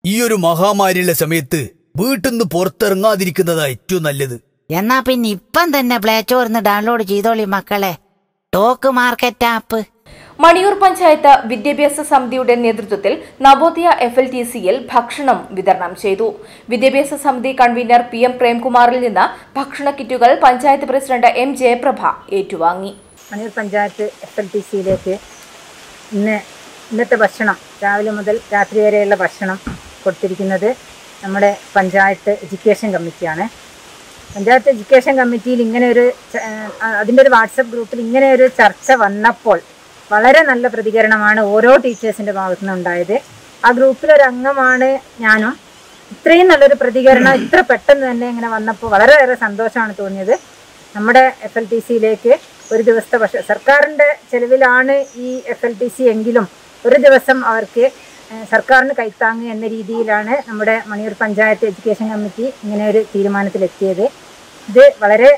ഈ ഒരു മഹാമാരിയുള്ള സമയത്ത് വീട്ടിൽ നിന്ന് പുറത്തിറങ്ങാതിരിക്കുന്നതാ ഏറ്റവും നല്ലത് എന്നാ പിന്നെ ഇപ്പം തന്നെ പ്ലേ സ്റ്റോറിന്ന് ഡൗൺലോഡ് ചെയ്തോളി മക്കളെ talk market app Maniyur panchayat വിദ്യാഭ്യാസ സമിതിയുടെ നേതൃത്വത്തിൽ നവോദയ എഫ് എൽ ടി സിയിൽ ഭക്ഷണം വിതരണം ചെയ്തു വിദ്യാഭ്യാസ സമിതി കൺവീനർ പി എം പ്രേംകുമാറിൽ നിന്ന് ഭക്ഷണ കിറ്റുകൾ പഞ്ചായത്ത് പ്രസിഡന്റ് എം ജയപ്രഭ ഏറ്റുവാങ്ങി Maniyur panchayat F L T സിയിലേക്ക് ഇന്ന് ഇന്നത്തെ ഭക്ഷണം രാവിലെ മുതൽ രാത്രി വരെയുള്ള ഭക്ഷണം കൊടുത്തിരിക്കുന്നത് നമ്മുടെ പഞ്ചായത്ത് എഡ്യൂക്കേഷൻ കമ്മിറ്റിയാണ് പഞ്ചായത്ത് എഡ്യൂക്കേഷൻ കമ്മിറ്റിയിൽ ഇങ്ങനെ ഒരു ച- ആ, അതിൻ്റെ ഒരു വാട്സപ്പ് ഗ്രൂപ്പിൽ ഇങ്ങനെ ഒരു ചർച്ച വന്നപ്പോൾ വളരെ നല്ല പ്രതികരണമാണ് ഓരോ ടീച്ചേഴ്സിൻ്റെ ഭാഗത്തു നിന്ന് ഉണ്ടായത് ആ ഗ്രൂപ്പിലൊരു അംഗമാണ് ഞാനും ഇത്രയും നല്ലൊരു പ്രതികരണം ഇത്ര പെട്ടെന്ന് തന്നെ ഇങ്ങനെ വന്നപ്പോൾ വളരെയേറെ സന്തോഷമാണ് തോന്നിയത് നമ്മുടെ എഫ് എൽ ടി സിയിലേക്ക് ഒരു ദിവസത്തെ ഭക്ഷ സർക്കാരിൻ്റെ ചെലവിലാണ് ഈ എഫ് എൽ ടി സി എങ്കിലും ഒരു ദിവസം അവർക്ക് ഏഹ്, സർക്കാരിന് കൈത്താങ്ങ് എന്ന രീതിയിലാണ് നമ്മുടെ മണിയൂർ പഞ്ചായത്ത് എഡ്യൂക്കേഷൻ കമ്മിറ്റി ഇങ്ങനെ ഒരു തീരുമാനത്തിലെത്തിയത് ഇത് വളരെ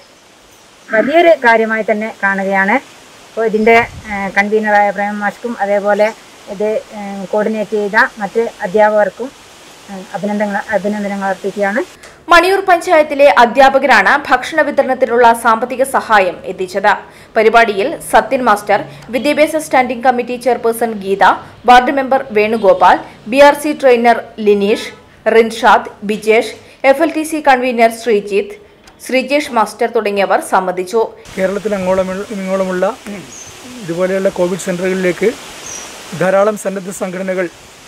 വലിയൊരു കാര്യമായി തന്നെ കാണുകയാണ് അപ്പോൾ ഇതിൻ്റെ ഏഹ്, കൺവീനറായ പ്രേമ മാഷ്ക്കും അതേപോലെ ഇത് ഏഹ്, കോർഡിനേറ്റ് ചെയ്ത മറ്റ് അധ്യാപകർക്കും ഏഹ്, അഭിനന്ദനങ്ങൾ അഭിനന്ദനങ്ങൾ അർപ്പിക്കുകയാണ് മണിയൂർ പഞ്ചായത്തിലെ അധ്യാപകരാണ് ഭക്ഷണ വിതരണത്തിനുള്ള സാമ്പത്തിക സഹായം എത്തിച്ചത് പരിപാടിയിൽ സത്യൻ മാസ്റ്റർ വിദ്യാഭ്യാസ standing committee chairperson Geetha ward member Venugopal B R C trainer Lineesh Rinshad Bijesh F L T C convener Sreejith Sreejesh master തുടങ്ങിയവർ സംബന്ധിച്ചു കേരളത്തിൽ അങ്ങോളം ഇങ്ങോളമുള്ള ഇതുപോലെയുള്ള കോവിഡ് സെൻ്ററുകളിലേക്ക് ധാരാളം സന്നദ്ധ സംഘടനകൾ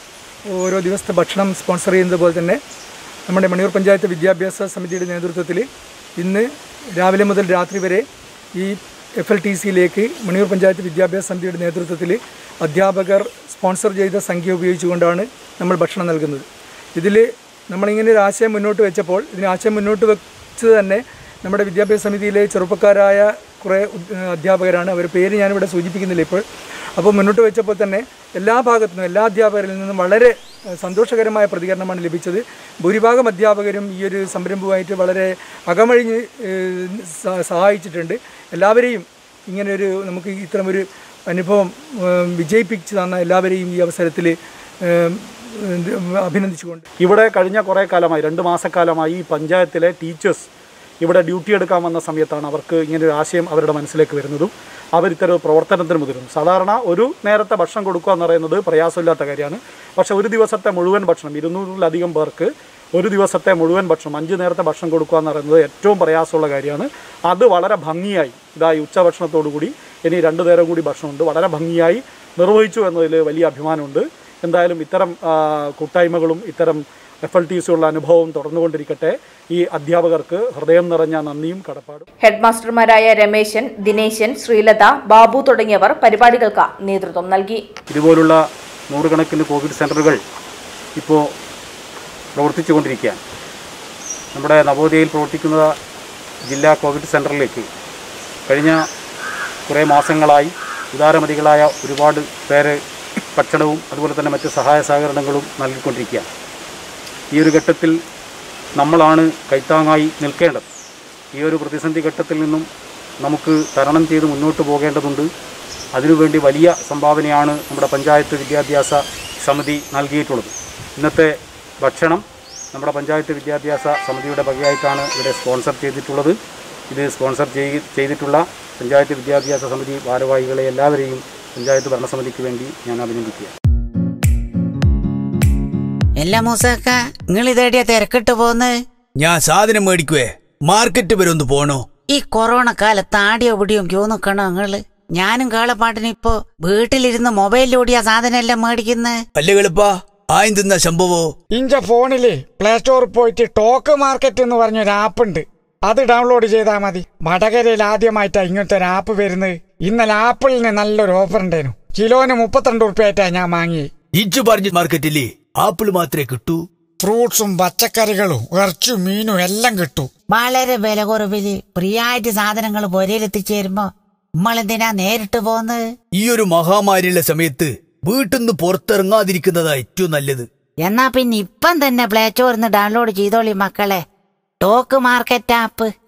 ഓരോ ദിവസത്തെ ഭക്ഷണം സ്പോൺസർ ചെയ്യുന്നത് പോലെ തന്നെ നമ്മുടെ മണിയൂർ പഞ്ചായത്ത് വിദ്യാഭ്യാസ സമിതിയുടെ നേതൃത്വത്തിൽ ഇന്ന് രാവിലെ മുതൽ രാത്രി വരെ ഈ എഫ് എൽ ടി സിയിലേക്ക് മണിയൂർ പഞ്ചായത്ത് വിദ്യാഭ്യാസ സമിതിയുടെ നേതൃത്വത്തിൽ അധ്യാപകർ സ്പോൺസർ ചെയ്ത സംഖ്യ ഉപയോഗിച്ചുകൊണ്ടാണ് നമ്മൾ ഭക്ഷണം നൽകുന്നത് ഇതിൽ നമ്മളിങ്ങനെ ഒരു ആശയം മുന്നോട്ട് വെച്ചപ്പോൾ ഇതിന് ആശയം മുന്നോട്ട് വെച്ചത് തന്നെ നമ്മുടെ വിദ്യാഭ്യാസ സമിതിയിലെ ചെറുപ്പക്കാരായ കുറേ ഉദ്- അധ്യാപകരാണ് അവരുടെ പേര് ഞാനിവിടെ സൂചിപ്പിക്കുന്നില്ല ഇപ്പോൾ അപ്പോൾ മുന്നോട്ട് വെച്ചപ്പോൾ തന്നെ എല്ലാ ഭാഗത്തു നിന്നും എല്ലാ അധ്യാപകരിൽ നിന്നും വളരെ ഏഹ്, സന്തോഷകരമായ പ്രതികരണമാണ് ലഭിച്ചത് ഭൂരിഭാഗം അധ്യാപകരും ഈ ഒരു സംരംഭവുമായിട്ട് വളരെ അകമഴിഞ്ഞ് ഏഹ്, സ- സഹായിച്ചിട്ടുണ്ട് എല്ലാവരെയും ഇങ്ങനെ ഒരു നമുക്ക് ഇത്തരം ഒരു അനുഭവം ഏഹ്, വിജയിപ്പിച്ച് തന്ന എല്ലാവരെയും ഈ അവസരത്തിൽ ഏഹ്, ഇത് അഭിനന്ദിച്ചുകൊണ്ട് ഇവിടെ കഴിഞ്ഞ കുറേ കാലമായി രണ്ട് മാസക്കാലമായി ഈ പഞ്ചായത്തിലെ ടീച്ചേഴ്സ് ഇവിടെ ഡ്യൂട്ടി എടുക്കാൻ വന്ന സമയത്താണ് അവർക്ക് ഇങ്ങനെ ഒരു ആശയം അവരുടെ മനസ്സിലേക്ക് വരുന്നതും അവർ ഇത്തരം ഒരു പ്രവർത്തനത്തിന് മുതിരുന്നു സാധാരണ ഒരു നേരത്തെ ഭക്ഷണം കൊടുക്കുക എന്ന് പറയുന്നത് പ്രയാസമില്ലാത്ത കാര്യമാണ് പക്ഷേ ഒരു ദിവസത്തെ മുഴുവൻ ഭക്ഷണം ഇരുന്നൂറിലധികം പേർക്ക് ഒരു ദിവസത്തെ മുഴുവൻ ഭക്ഷണം അഞ്ച് നേരത്തെ ഭക്ഷണം കൊടുക്കുക എന്ന് പറയുന്നത് ഏറ്റവും പ്രയാസമുള്ള കാര്യമാണ് അത് വളരെ ഭംഗിയായി ഇതായി ഉച്ചഭക്ഷണത്തോടു കൂടി ഇനി രണ്ടു നേരം കൂടി ഭക്ഷണമുണ്ട് വളരെ ഭംഗിയായി നിർവഹിച്ചു എന്നതിൽ വലിയ അഭിമാനമുണ്ട് എന്തായാലും ഇത്തരം ആ, കൂട്ടായ്മകളും ഇത്തരം എഫ് എൽ ടി സിയുള്ള അനുഭവവും തുടർന്നുകൊണ്ടിരിക്കട്ടെ ഈ അധ്യാപകർക്ക് ഹൃദയം നിറഞ്ഞ നന്ദിയും കടപ്പാടും ഹെഡ് മാസ്റ്റർമാരായ രമേശൻ ദിനേശൻ ശ്രീലത ബാബു തുടങ്ങിയവർ പരിപാടികൾക്ക് നേതൃത്വം നൽകി ഇതുപോലുള്ള നൂറുകണക്കിന് കോവിഡ് സെൻ്ററുകൾ ഇപ്പോൾ പ്രവർത്തിച്ചു കൊണ്ടിരിക്കുകയാണ് നമ്മുടെ നവോദയയിൽ പ്രവർത്തിക്കുന്ന ജില്ലാ കോവിഡ് സെൻ്ററിലേക്ക് കഴിഞ്ഞ കുറേ മാസങ്ങളായി ഉദാരമതികളായ ഒരുപാട് പേര് ഭക്ഷണവും അതുപോലെ തന്നെ മറ്റ് സഹായ സഹകരണങ്ങളും നൽകിക്കൊണ്ടിരിക്കുകയാണ് ഈ ഒരു ഘട്ടത്തിൽ നമ്മളാണ് കൈത്താങ്ങായി നിൽക്കേണ്ടത് ഈ ഒരു പ്രതിസന്ധി ഘട്ടത്തിൽ നിന്നും നമുക്ക് തരണം ചെയ്ത് മുന്നോട്ട് പോകേണ്ടതുണ്ട് അതിനുവേണ്ടി വലിയ സംഭാവനയാണ് നമ്മുടെ പഞ്ചായത്ത് വിദ്യാഭ്യാസ സമിതി നൽകിയിട്ടുള്ളത് ഇന്നത്തെ ഭക്ഷണം നമ്മുടെ പഞ്ചായത്ത് വിദ്യാഭ്യാസ സമിതിയുടെ വകയായിട്ടാണ് ഇവിടെ സ്പോൺസർ ചെയ്തിട്ടുള്ളത് ഇത് സ്പോൺസർ ചെയ് ചെയ്തിട്ടുള്ള പഞ്ചായത്ത് വിദ്യാഭ്യാസ സമിതി ഭാരവാഹികളെ എല്ലാവരെയും പഞ്ചായത്ത് ഭരണസമിതിക്ക് വേണ്ടി ഞാൻ അഭിനന്ദിക്കുക എല്ലാ മൂസക്ക നിങ്ങൾ ഇതേടിയ തിരക്കിട്ട് പോന്ന് ഞാൻ സാധനം മേടിക്കുവേ മാർക്കറ്റ് വരെ ഒന്ന് പോണോ ഈ കൊറോണ കാലത്ത് ആടിയോ പിടിയോ ക്യൂ നിക്കണോ നിങ്ങള് ഞാനും കാളപ്പാട്ടിന് ഇപ്പൊ വീട്ടിലിരുന്ന് മൊബൈലിലൂടിയ സാധനം എല്ലാം മേടിക്കുന്നത് അല്ലേ കളിപ്പാ ആയും തിന്ന സംഭവോ ഇഞ്ച ഫോണില് പ്ലേ സ്റ്റോറിൽ പോയിട്ട് ടോക്ക് മാർക്കറ്റ് എന്ന് പറഞ്ഞൊരു ആപ്പ് ഉണ്ട് അത് ഡൗൺലോഡ് ചെയ്താൽ മതി വടകരയിൽ ആദ്യമായിട്ടാ ഇങ്ങനത്തെ ഒരു ആപ്പ് വരുന്നത് ഇന്നലെ ആപ്പിളിന് നല്ലൊരു ഓഫർ ഉണ്ടായിരുന്നു കിലോന് മുപ്പത്തിരണ്ട് ഉറുപ്പ്യായിട്ടാ ഞാൻ വാങ്ങി ഇച്ചു പറഞ്ഞ മാർക്കറ്റില്ലേ ആപ്പിൾ മാത്രമേ കിട്ടൂ ഫ്രൂട്ട്സും പച്ചക്കറികളും ഇറച്ചും മീനും എല്ലാം കിട്ടും വളരെ വില കുറവില് ഫ്രീയായിട്ട് സാധനങ്ങൾ പൊരയിലെത്തിച്ചേരുമ്പോ നമ്മളെന്തിനാ നേരിട്ട് പോന്ന് ഈ ഒരു മഹാമാരിയുള്ള സമയത്ത് വീട്ടിൽ നിന്ന് പുറത്തിറങ്ങാതിരിക്കുന്നതാ ഏറ്റവും നല്ലത് എന്നാ പിന്നെ ഇപ്പം തന്നെ പ്ലേ സ്റ്റോറിന്ന് ഡൗൺലോഡ് ചെയ്തോളി മക്കളെ ടോക്ക് മാർക്കറ്റ് ആപ്പ്